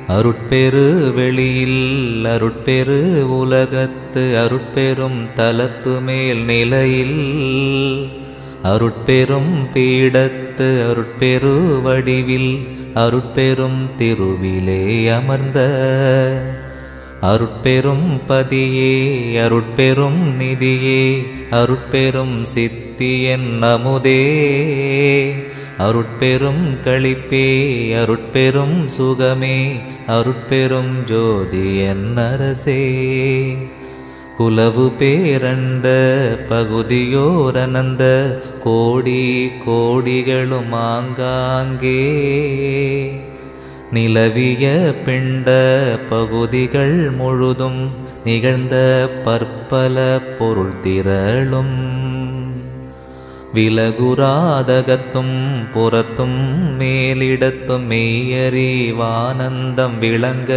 அருட்பெரு வெளியில் அருட்பெரு உலகத்து அருட்பெரும் தலத்து மேல் நிலையில் அருட்பெரும் பீடத்து அருட்பெரு வடிவில் அருட்பெரும் திருவிலே அமர்ந்த அருட்பெரும் பதியே அருட்பெரும் நிதியே அருட்பெரும் சித்தியன் அமுதே அருட்பெரும் களிப்பே அருட்பெரும் சுகமே அருட்பெரும் ஜோதி என் அரசே குலவு பேரண்ட பகுதியோரனந்த கோடி கோடிகளும் ஆங்காங்கே நிலவிய பிண்ட பகுதிகள் முழுதும் நிகழ்ந்த பற்பல பொருள் திரளும் விலகுராதகத்தும் புறத்தும் மேலிடத்தும் மெய்யறிவானந்தம் விளங்க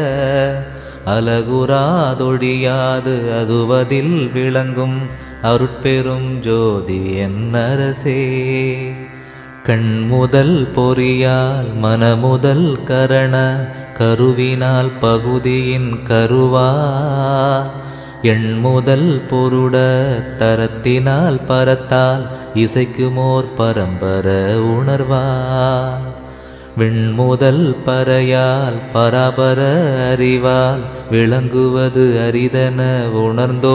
அலகுராதொழியாது அதுவதில் விளங்கும் அருட்பெரும் ஜோதி என்னரசே கண்முதல் பொறியால் மனமுதல் கரண கருவினால் பகுதியின் கருவா எண்முதல் பொருட தரத்தினால் பரத்தால் இசைக்குமோர் பரம்பர உணர்வால் விண்முதல் பறையால் பராபர அறிவால் விளங்குவது அரிதன உணர்ந்தோ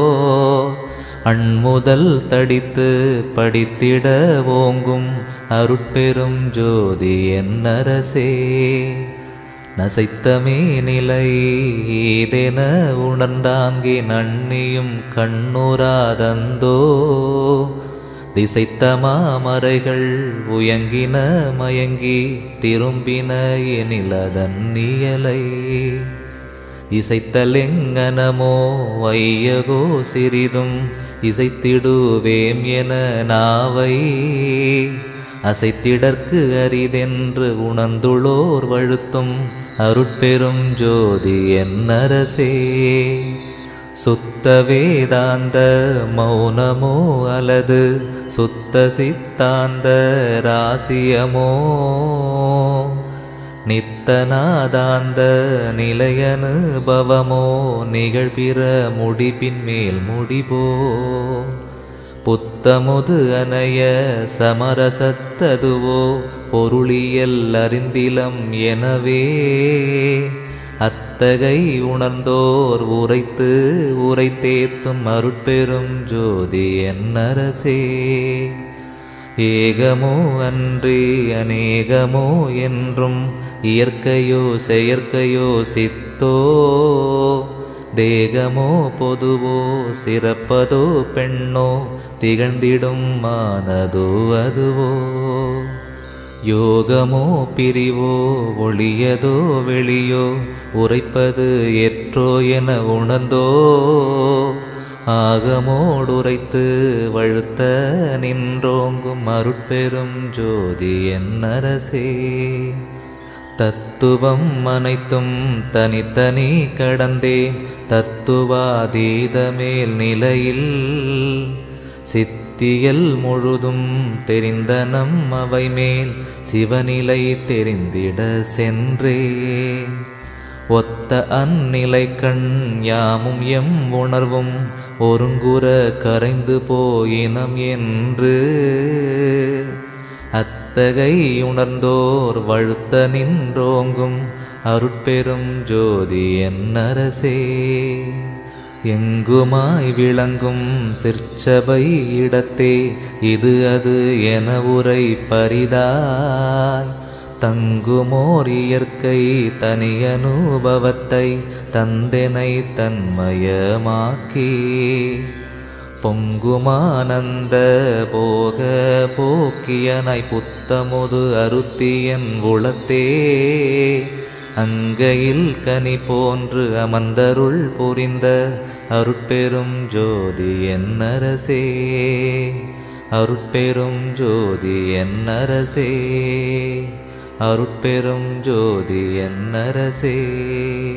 அண்முதல் தடித்து படித்திட ஓங்கும் அருட்பெரும் ஜோதி என் அரசே நசைத்தமே நிலை ஏதென உணர்ந்தாங்கி நன்னியும் கண்ணுராதந்தோ திசைத்த மாமறைகள் உயங்கின மயங்கி திரும்பின எனிலதன் நியலை இசைத்தலெங்கனமோ வையகோ சிறிதும் இசைத்திடுவேம் என நாவை அசைத்திடற்கு அரிதென்று உணர்ந்துளோர் வழுத்தும் அருட்பெரும் ஜோதி என் அரசே சுத்த வேதாந்த மௌனமோ அல்லது சுத்த சித்தாந்த ராசியமோ நித்தநாதாந்த நிலையனுபவமோ நிகழ்பிற முடிப்பின் மேல் முடிபோ புத்தமுது அணைய சமரசத்ததுவோ பொருளியல் அறிந்திலம் எனவே அத்தகை உணர்ந்தோர் உரைத்து உரைத்தேத்தும் அருட்பெரும் ஜோதி என் அரசே ஏகமோ அன்றி அநேகமோ என்றும் இயற்கையோ செயற்கையோ சித்தோ தேகமோ பொதுவோ சிறப்பதோ பெண்ணோ திகழ்ந்திடும் மானதோ அதுவோ யோகமோ பிரிவோ ஒளியதோ வெளியோ உரைப்பது எற்றோ என உணர்ந்தோ ஆகமோடுரைத்து வழுத்த நின்றோங்கும் அருட்பெரும் ஜோதி என் அரசே தத்துவம் அனைத்தும் தனித்தனி கடந்தே தத்துவாதீதமேல் நிலையில் சித்தியல் முழுதும் தெரிந்த நம் அவை மேல் சிவநிலை தெரிந்திட சென்றே ஒத்த அந்நிலை கண் யாமும் எம் உணர்வும் ஒருங்குற கரைந்து போயினம் என்று அத்தகை உணர்ந்தோர் வழுத்த நின்றோங்கும் அருட்பெரும் ஜோதி என் அரசே எங்குமாய் விளங்கும் சிற்சபை இடத்தே இது அது என உரை பரிதாய் தங்குமோர் இயற்கை தனியனுபவத்தை தந்தெனை தன்மயமாக்கி பொங்குமானந்த போக போக்கியனாய் புத்தமுது அருத்தியன் உளத்தே அங்கையில் கனி போன்று அமர்ந்தருள் புரிந்த அருட்பெரும் ஜோதி என் அரசே அருட்பெரும் ஜோதி என் அரசே அருட்பெரும் ஜோதி என் அரசே